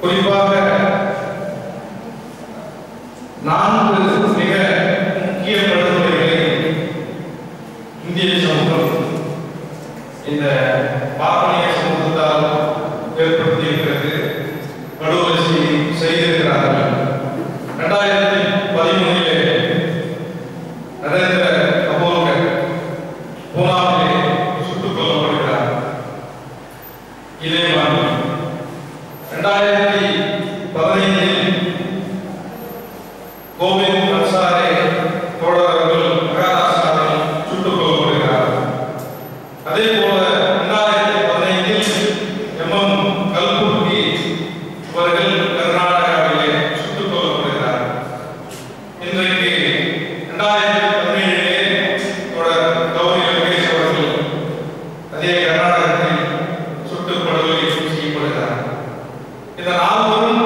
குறிப்பாக நான்கு மிக முக்கிய படுகொலைகளை இந்திய சமூகம் இந்த பார்ப்பனிய சமூகத்தால் ஏற்படுத்தியிருக்கிறது படுகொலை செய்- செய்திருக்கிறார்கள் ரெண்டாயிரத்தி பதிமூணிலே நரேந்திர கபோல்கர் பூனாவிலே சுட்டுக் கொல்லப்படுகிறார் இதே மாதிரி ரெண்டாயிரத்தி பதினைந்தில் கோவிந்த் அன்சாரே தோழர்கள் மகாராஷ்டிராவில் சுட்டுக் கொல்லப்படுகிறார் அதே போல ரெண்டாயிரத்தி பதினைந்தில் எம் எம் கல்புர்கி அவர்கள் கர்நாடகாவிலே சுட்டுக் கொல்லப்படுகிறார் இன்றைக்கு ரெண்டாயிரத்தி பதினேழிலே தொடர் கௌரி லோகேஷ் அவர்கள் அதே கர்நாடகத்தில் சுட்டுப் படுகொலை செய்யப்படுகிறார் இந்த நால்வரும்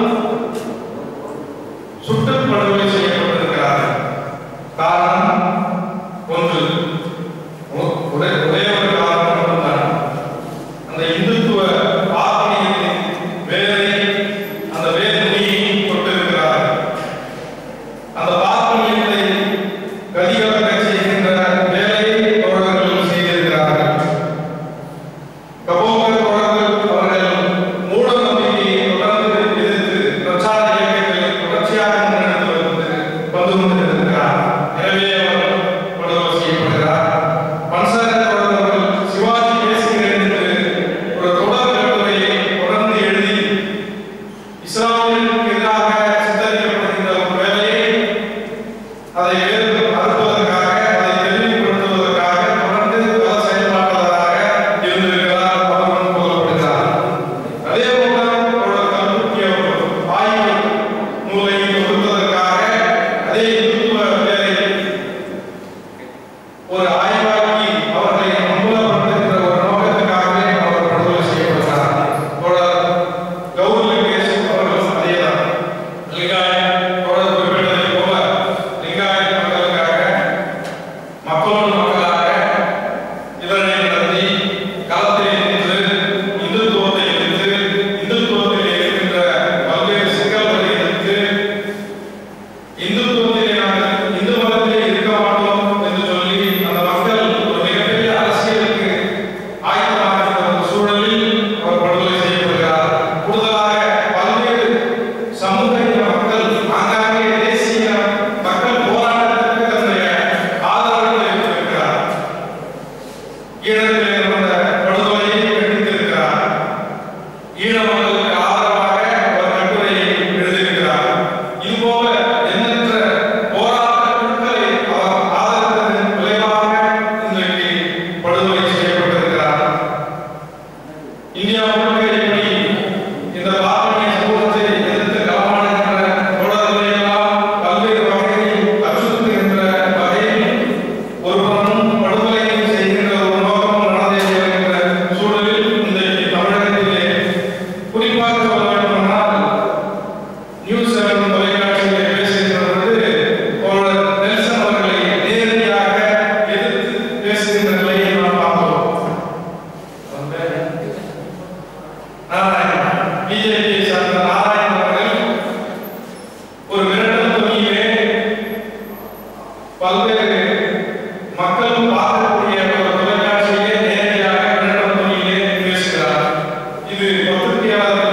சுட்டுப் படுகொலை செய்யப்பட்டிருக்கிறார்கள் காரணம் ஒன்று ஒ- ஒரே ஒரே ஒரு காரணம் மட்டும்தான் அந்த இந்துத்துவ பார்ப்பனியத்தின் வேரை அந்த வேர் நுனியை கொண்டிருக்கிறார்கள் அந்த பார்ப்பனியத்தை கதிகலக்க செய்கின்ற வேலையை தோழர்கள் செய்திருக்கிறார்கள் கபோகர் தோழர்கள் அவர்கள் மூட நம்பிக்கையை தொடர்ந்து எதிர்த்து பிரச்சார இயக்கங்களை தொடர்ச்சியாக முன்னெடுத்து வந்து வந்து கொண்டிருக்கிறார் எனவே அவர் படுகொலை செய்யப்படுகிறார் பன்சார தோழர்கள் சிவாஜி பேசுகிறேன் என்று ஒரு தொடர் கட்டுரையை தொடர்ந்து எழுதி இஸ்லாமியர்களுக்கு எதிராக சித்தரிக்கப்படுகின்ற ஒரு வேலையை அதை வேறு அறுப்பதற்காக அதை தெளிவுபடுத்துவதற்காக தொடர்ந்து பல செயல்பாட்டாளராக இருந்திருக்கிறார் அவருடன் கொல்லப்படுகிறார் அதே போல அவரோட கல்புர்கி அவர்கள் ஆய்வு நூலை தொகுத்ததற்காக அதே இந்துத்துவ வேலை ஒரு ஆய்வாக்கி அவர்களை அம்பலப்படுத்துகின்ற ஒரு நோக்கத்துக்காகவே அவர் படுகொலை செய்யப்பட்டார் தொடர் கௌரி லங்கேஷ் அவர்களும் அதேதான் லிங்காயத் தொடர் குறிப்பிட்டதை போல லிங்காயத் மக்களுக்காக மக்களோடு மக்களாக இதனை நடத்தி களத்திலே நின்று இந்துத்துவத்தை எதிர்த்து இந்துத்துவத்தில் இருக்கின்ற பல்வேறு சிக்கல்களை எதிர்த்து இந்துத்துவத்திலே நாங்கள் இந்து மதத்திலே இருக்க மாட்டோம் என்று சொல்லி அந்த மக்கள் ஒரு மிகப்பெரிய அரசியலுக்கு ஆயத்தமாக ஒரு சூழலில் அவர் படுகொலை செய்யப்படுகிறார் கூடுதலாக பல்வேறு சமூக இன மக்கள் ஆங்காங்கே தேசிய மக்கள் போராட்டத்திற்கு தன்னுடைய ஆதரவுகளை இருக்கிறார் ஈழத்திலே நடந்த படுகொலையை கண்டித்திருக்கிறார் ஈழ மக்களுக்கு ஆதரவாக ஒரு கட்டுரையை எழுதியிருக்கிறார் இதுபோல எண்ணற்ற போராட்ட குழுக்களை அவர் ஆதரித்ததன் விளைவாக இன்றைக்கு படுகொலை செய்யப்பட்டிருக்கிறார் இந்தியா முழுக்க இப்படி இந்த பார்ப்பனிய சமூகத்தை எதிர்த்து களமாடுகின்ற தோழர்களை எல்லாம் பல்வேறு வகைகளில் அச்சுறுத்துகின்ற வகையில் ஒருவரும் படுகொலை செய்கின்ற ஒரு நோக்கம் நடந்தே வருகின்ற சூழலில் இன்றைக்கு தமிழகத்திலே குறிப்பாக சொல்ல வேண்டுமானால் நியூஸ் செவன் தொலைக்காட்சியிலே பேசுகின்ற பொழுது தோழர் நெல்சன் அவர்களை நேரடியாக எதிர்த்து பேசுகின்ற நிலையை நாம் பார்த்தோம் அவர் பேர் என்ன? நாராயணன் பிஜேபியை சார்ந்த நாராயணன் அவர்கள் ஒரு மிரட்டல் துணியிலே பல்வேறு மக்களும் பார்க்கக்கூடிய ஒரு தொலைக்காட்சியிலே நேரடியாக மிரட்டல் துணியிலே பேசுகிறார் இது பத்திரிகையாளர்கள்